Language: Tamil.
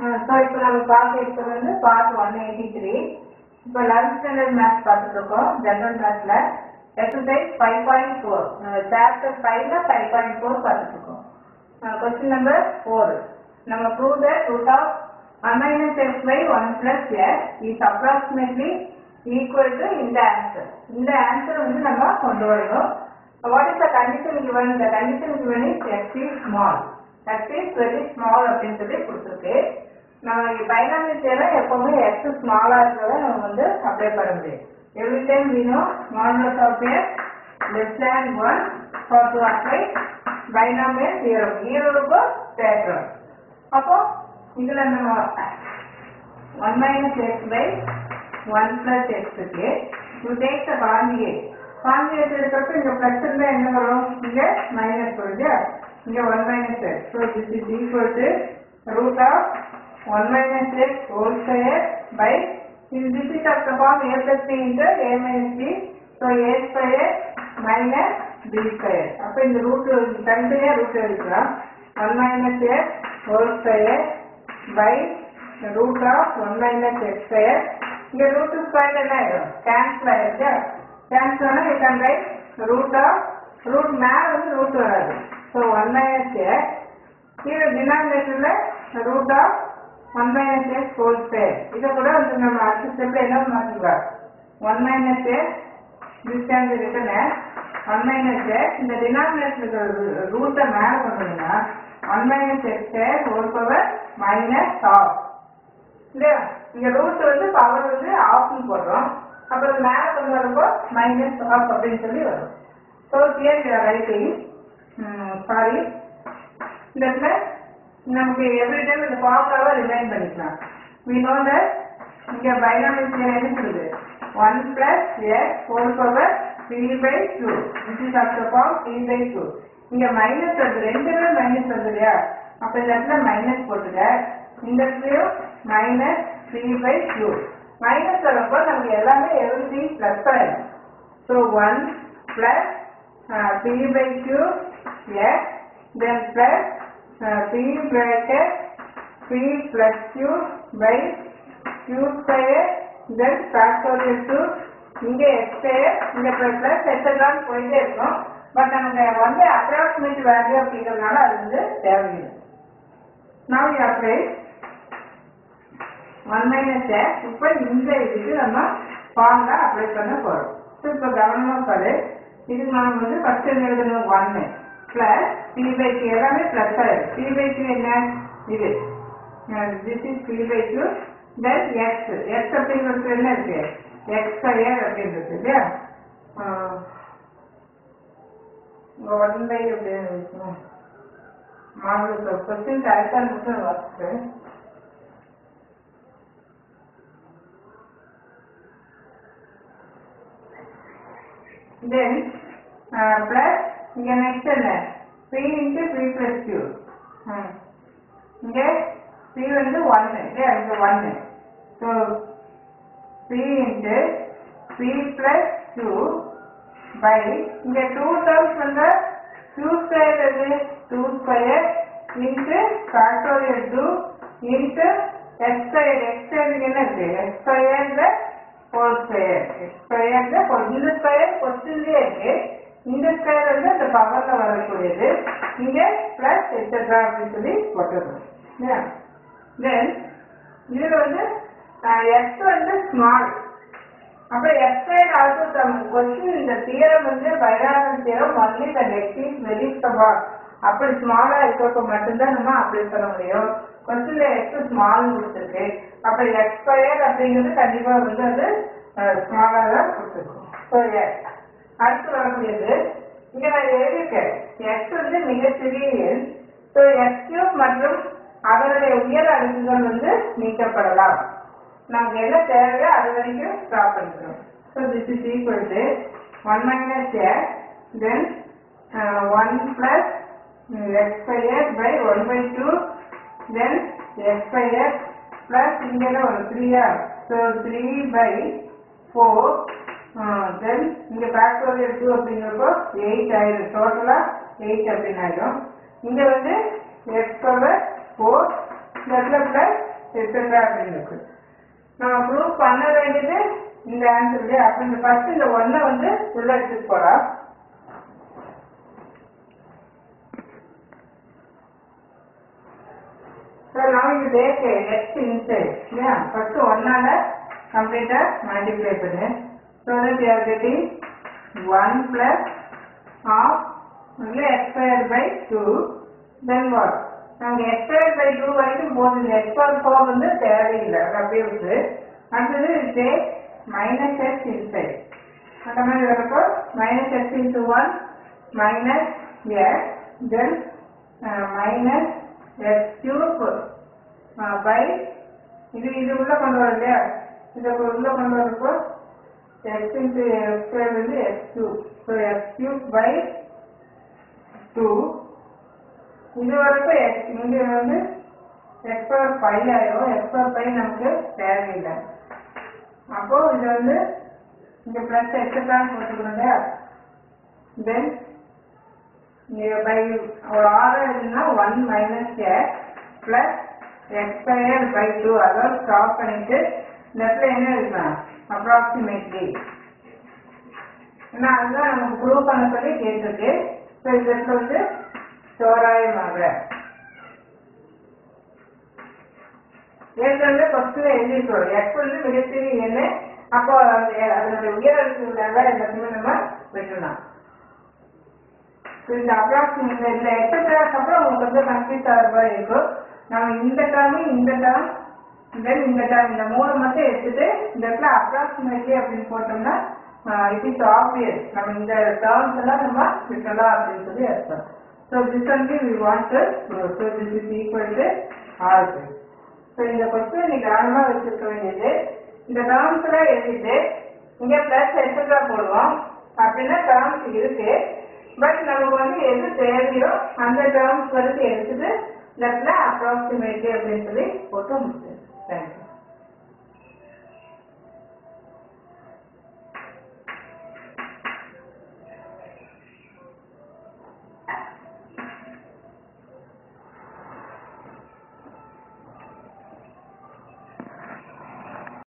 ஸோ இப்போ நம்ம பார்க்க இருக்கிறது வந்து பார்ட் ஒன் எயிட்டி த்ரீ இப்போ லெவன்த் ஸ்டாண்டர்ட் மேத்ஸ் பார்த்துட்டு இருக்கோம் ஜென்ரல் மேத்ஸ்ல exercise five point four chapter ஃபைவ்ல ஃபைவ் பாயிண்ட் ஃபோர் பார்த்துட்டு இருக்கோம் கொஸ்டின் நம்பர் ஃபோர் நம்ம prove the root of one minus x by one plus x is approximately equal to இந்த ஆன்சர் இந்த ஆன்சர் வந்து நம்ம கொண்டு வரணும் what is the condition given the condition given is x is small x is very small அப்படின்னு சொல்லி கொடுத்துருக்கு நம்ம பைனாமியல் தேவை எப்பவுமே x ஸ்மாலா இருக்கிறத நம்ம வந்து அப்ளை பண்ண முடியும் every time we know modulus of x less than 1 for to apply binomial theorem ஈரோடுக்கும் தேற்றம் அப்போ இதுல நம்ம 1 minus x by 1 plus x க்கு you take the conjugate conjugate எடுக்கிறப்ப இங்க plus இருந்தா என்ன வரும் இங்க minus வருது இங்க 1 minus x so this is equal to root of 1 minus x whole square by in this is of the form a plus b into a minus b so a square minus b square அப்ப இந்த ரூட் தனித்தனியா ரூட் எடுக்கலாம் 1 minus x whole square by root of 1 minus x square இங்க root square என்ன ஆயிடும் cancel ஆயிடுச்சு cancel ஆனா we can write root of root மேல வந்து root வராது so 1 minus x கீழே denominatorல root of 1 minus x whole square இதை கூட வந்து நம்ம அடுத்த ஸ்டெப்ல என்ன மாத்திக்கலாம் 1 minus x this can be written as 1 minus x இந்த denominator ரூட்டை மேல கொண்டோம்னா 1 minus x square whole power minus half இல்லையா இங்க ரூட் வந்து பவர் வந்து ஆஃப்னு போடுறோம் அப்புறம் மேல கொண்டு வரப்போ மைனஸ் ஆஃப் அப்படின்னு சொல்லி வரும் ஸோ ஹியர் ரைட்டிங் சாரி இந்த இடத்துல நமக்கு எவ்ரி டைம் இந்த ஃபார்முலாவை ரிமைண்ட் பண்ணிக்கலாம் we know that இங்க பைனாமிக் தியரம் என்ன சொல்லுது 1 plus x whole power 3 by 2 this is of the form 3 by 2 இங்க மைனஸ் வருது ரெண்டுமே மைனஸ் வருது இல்லையா அப்ப இந்த இடத்துல மைனஸ் போட்டுக்க இந்த இடத்துலயும் minus three by two minus வரப்போ நமக்கு எல்லாமே எவ்ரி பிளஸ் ஆயிடும் so one plus three by two x then plus three bracket three plus two by two square then factorial two இங்கே எக்ஸ் ஸ்கொயர் இங்கே பிளஸ் எக்ஸட்ரான்னு போயிட்டே இருக்கும் பட் நமக்கு வந்து அப்ராக்சிமேட் வேல்யூ அப்படிங்கிறதுனால அது வந்து தேவையில்லை now you apply 1 minus x இப்போ இந்த இதுக்கு நம்ம ஃபார்முலா அப்ளை பண்ண போறோம் ஸோ இப்போ கவனமா பாரு இது நம்ம வந்து ஃபர்ஸ்ட் எழுதணும் ஒன்னு பிளஸ் பி பை q எல்லாமே பிளஸ் ஆயிடும் பி பை q என்ன இது this is p by q then x x அப்படிங்கிறது என்ன இருக்கு எக்ஸ் ஸ்கொயர் அப்படின்றது இல்லையா ஒன் பை அப்படின்னு இருக்கும் மாடலுக்கு கொஸ்டின் கரெக்டாக மட்டும் வாசிச்சு தென் பிளஸ் இங்க நெக்ஸ்ட் என்ன three into three plus q இங்க த்ரீ வந்து ஒன்னு இல்லையா இங்க ஒன்னு so three into three plus two by இங்க டூ டேர்ம்ஸ் வந்து டூ ஸ்கொயர் எது two square into factorial two into x square x square என்ன இருக்கு x square the whole square x square the இந்த ஸ்கொயர் கொஸ்டின்லேயே இருக்கு இந்த ஸ்கொயர் வந்து அந்த பவர்ல வரக்கூடியது இங்க பிளஸ் எக்ஸட்ரா அப்படின்னு சொல்லி போட்டுருக்கோம் தென் இதுல வந்து எக்ஸ் வந்து ஸ்மால் அப்புறம் எக்ஸைட் ஆல்சோ சம் கொஸ்டின் இந்த தியரம் வந்து binomial theorem only the next is very small அப்படி ஸ்மாலா இருக்கிறப்ப மட்டும்தான் நம்ம அப்ளை பண்ண முடியும் கொஸ்டின்ல எக்ஸ் ஸ்மால் கொடுத்துருக்கு அப்ப எக்ஸ் ஸ்கொயர் அப்படிங்கிறது கண்டிப்பா வந்து அது ஸ்மாலா தான் கொடுத்துருக்கும் ஸோ அடுத்து வரக்கூடியது இங்க நான் எழுதியிருக்கேன் எக்ஸ் வந்து மிகச்சிறிய எண் ஸோ எக்ஸ் கியூப் மற்றும் அதனுடைய உயர் அடுக்குகள் வந்து நீக்கப்படலாம் நமக்கு என்ன தேவையோ அது வரைக்கும் ஸ்டாப் பண்ணிக்கிறோம் so this is equal to one minus x then one plus x square by one by two then x square plus இங்கே ஒரு த்ரீயா so three by four then இங்கே ஃபேக்டோரியல் டூ அப்படிங்கிறப்போ எயிட் ஆயிடும் டோட்டலாக எயிட் அப்படின்னு ஆயிடும் இங்கே வந்து எக்ஸ் பவர் ஃபோர் இந்த இடத்துல பிளஸ் அப்படின்னு இருக்கு நம்ம ப்ரூவ் பண்ண வேண்டியது இந்த ஆன்சர் இல்லையா அப்ப இந்த ஃபர்ஸ்ட் இந்த ஒன்னை வந்து உள்ள எடுத்துட்டு போலாம் So now you take a x inside. Yeah, first one ஆல complete multiply பண்ணு. So that you are getting 1 plus half only x squared by 2. Then what? நமக்கு x squared by 2 வரைக்கும் போகுது x power 4 வந்து தேவையில்லை அது அப்படியே விட்டு அடுத்தது take minus x inside. அந்த மாதிரி வரப்போ minus x into 1 minus x then uh, minus x cube uh, by இது இது உள்ள கொண்டு வரும் இல்லையா இதை உள்ள கொண்டு வரப்போ x into x square வந்து x cube so x cube by 2 இது வரைக்கும் x இங்க வந்து x power 5 ஆயிரும் x power 5 நமக்கு தேவையில்லை அப்போ இது வந்து இங்க பிளஸ் எக்ஸட்ரா போட்டுக்கணும் இல்லையா தென் பை ஒரு ஆர்டர் இருந்தா one minus x plus x square by two அதாவது ஸ்டாப் பண்ணிட்டு இந்த இடத்துல என்ன இருக்கலாம் அப்ராக்சிமேட்லி ஏன்னா அதுதான் நமக்கு ப்ரூவ் பண்ண சொல்லி கேட்டிருக்கு ஸோ இந்த இடத்துல வந்து தோராயமாக ஏற்கனவே ஃபர்ஸ்ட்ல எழுதிட்டோம் எக்ஸ் வந்து மிகப்பெரிய எண்ணு அப்போ அந்த அதனுடைய உயர இருக்கிறதால எல்லாத்தையுமே நம்ம விட்டுலாம் இந்த அப்ராக்சிமேட் இந்த எக்ஸட்ராக்கு அப்புறம் உங்களுக்கு வந்து கன்ஃபியூஸ் ஆகிற மாதிரி இருக்கும் நம்ம இந்த டேர்மு இந்த டேர்ம் தென் இந்த டேர்ம் இந்த மூணு மட்டும் எடுத்துட்டு இந்த இடத்துல அப்ராக்சிமேட்லி அப்படின்னு போட்டோம்னா இட் இஸ் ஆப்வியஸ் நம்ம இந்த டேர்ம்ஸ் எல்லாம் நம்ம விட்டலாம் அப்படின்னு சொல்லி அர்த்தம் so this only we want so this is equal to r so இந்த கொஸ்டின் நீ கவனமாக வச்சிருக்க வேண்டியது இந்த டேர்ம்ஸ் எல்லாம் எழுதிட்டு இங்க பிளஸ் எக்ஸட்ரா போடுவோம் அப்படின்னா டேர்ம்ஸ் இருக்கு பட் நமக்கு வந்து எது தேவையோ அந்த டேர்ம்ஸ் வரைக்கும் எடுத்துட்டு லெஃப்ட்ல அப்ராக்சிமேட்லி அப்படின்னு சொல்லி போட்டு முடிச்சு தேங்க்யூ